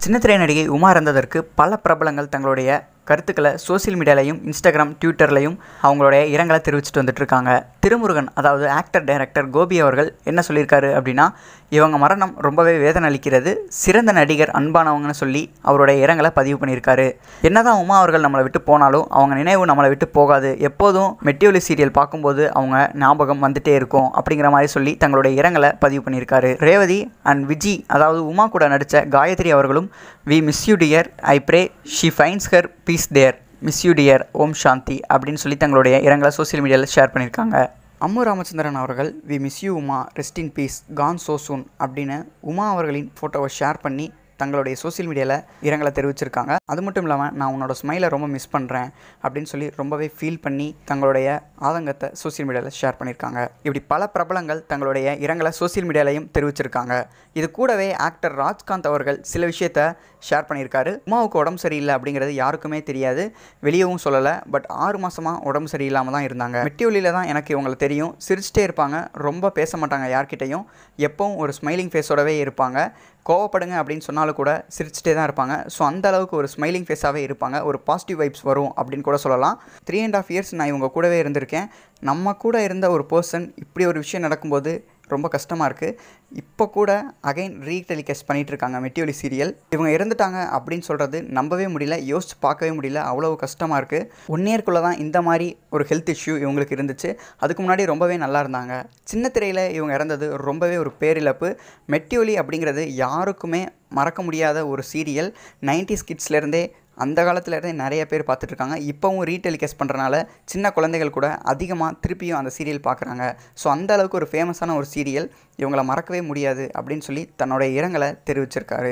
சின்னத்திரை நடிகை உமா இறந்ததற்கு பல பிரபலங்கள் தங்களுடைய கருத்துக்களை சோசியல் மீடியாலையும் இன்ஸ்டாகிராம் ட்விட்டர்லையும் அவங்களுடைய இரங்கலை தெரிவிச்சிட்டு வந்துட்டு இருக்காங்க திருமுருகன் அதாவது ஆக்டர் டைரக்டர் கோபி அவர்கள் என்ன சொல்லியிருக்காரு அப்படின்னா இவங்க மரணம் ரொம்பவே வேதனை அளிக்கிறது சிறந்த நடிகர் அன்பானவங்கன்னு சொல்லி அவருடைய இரங்கலை பதிவு பண்ணியிருக்காரு என்னதான் உமா அவர்கள் நம்மளை விட்டு போனாலும் அவங்க நினைவு நம்மளை விட்டு போகாது எப்போதும் மெட்டியோலி சீரியல் பார்க்கும்போது அவங்க ஞாபகம் வந்துட்டே இருக்கும் அப்படிங்கிற மாதிரி சொல்லி தங்களுடைய இரங்கலை பதிவு பண்ணியிருக்காரு ரேவதி அண்ட் விஜி அதாவது உமா கூட நடித்த காயத்ரி அவர்களும் we miss you dear I pray she finds her peace there miss you dear Om Shanti அப்படின்னு சொல்லி தங்களுடைய இரங்கலை சோசியல் மீடியாவில் ஷேர் பண்ணியிருக்காங்க அம்மு ராமச்சந்திரன் அவர்கள் we miss you Uma rest in peace gone so soon அப்படின்னு உமா அவர்களின் ஃபோட்டோவை ஷேர் பண்ணி தங்களுடைய சோஷியல் மீடியாவில் இரங்கலை தெரிவிச்சிருக்காங்க அது மட்டும் இல்லாமல் நான் உன்னோட ஸ்மைலை ரொம்ப மிஸ் பண்ணுறேன் அப்படின்னு சொல்லி ரொம்பவே ஃபீல் பண்ணி தங்களுடைய ஆதங்கத்தை சோஷியல் மீடியாவில் ஷேர் பண்ணியிருக்காங்க இப்படி பல பிரபலங்கள் தங்களுடைய இரங்கலை சோஷியல் மீடியாலையும் தெரிவிச்சிருக்காங்க இது கூடவே ஆக்டர் ராஜ்காந்த் அவர்கள் சில விஷயத்த ஷேர் பண்ணியிருக்காரு உமாவுக்கு உடம்பு சரியில்லை அப்படிங்கிறது யாருக்குமே தெரியாது வெளியவும் சொல்லலை பட் ஆறு மாதமாக உடம்பு சரியில்லாமல் தான் இருந்தாங்க மெட்டியொலியில் தான் எனக்கு இவங்களை தெரியும் சிரிச்சிட்டே இருப்பாங்க ரொம்ப பேச மாட்டாங்க யார்கிட்டையும் எப்பவும் ஒரு ஸ்மைலிங் ஃபேஸோடவே இருப்பாங்க கோவப்படுங்க அப்படின்னு சொன்னாலும் கூட சிரிச்சிட்டே தான் இருப்பாங்க ஸோ அந்த அளவுக்கு ஒரு ஸ்மைலிங் ஃபேஸாகவே இருப்பாங்க ஒரு பாசிட்டிவ் வைப்ஸ் வரும் அப்படின்னு கூட சொல்லலாம் த்ரீ அண்ட் ஆஃப் இயர்ஸ் நான் இவங்க கூடவே இருந்திருக்கேன் நம்ம கூட இருந்த ஒரு பர்சன் இப்படி ஒரு விஷயம் நடக்கும்போது ரொம்ப கஷ்டமாக இருக்குது இப்போ கூட அகைன் ரீடெலிகாஸ்ட் பண்ணிகிட்டு இருக்காங்க மெட்டியோலி சீரியல் இவங்க இறந்துட்டாங்க அப்படின்னு சொல்கிறது நம்பவே முடியல யோசிச்சு பார்க்கவே முடியல அவ்வளோ கஷ்டமாக இருக்குது ஒன் இயர்க்குள்ளே தான் இந்த மாதிரி ஒரு ஹெல்த் இஷ்யூ இவங்களுக்கு இருந்துச்சு அதுக்கு முன்னாடி ரொம்பவே நல்லா இருந்தாங்க சின்ன திரையில் இவங்க இறந்தது ரொம்பவே ஒரு பேரிழப்பு மெட்டியோலி அப்படிங்கிறது யாருக்குமே மறக்க முடியாத ஒரு சீரியல் நைன்டிஸ் கிட்ஸ்லேருந்தே அந்த காலத்துலேருந்தே நிறைய பேர் பார்த்துட்ருக்காங்க இப்போவும் ரீடெலிகாஸ்ட் பண்ணுறனால சின்ன குழந்தைகள் கூட அதிகமாக திருப்பியும் அந்த சீரியல் பார்க்குறாங்க ஸோ அந்த அளவுக்கு ஒரு ஃபேமஸான ஒரு சீரியல் இவங்கள மறக்கவே முடியாது அப்படின்னு சொல்லி தன்னோட இரங்கலை தெரிவிச்சிருக்காரு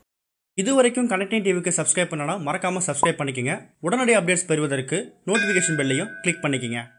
இது வரைக்கும் கனெக்டிங் டிவிக்கு சப்ஸ்கிரைப் பண்ணனா மறக்காமல் சப்ஸ்கிரைப் பண்ணிக்கங்க உடனடி அப்டேட்ஸ் பெறுவதற்கு நோட்டிஃபிகேஷன் பெல்லையும் கிளிக் பண்ணிக்கங்க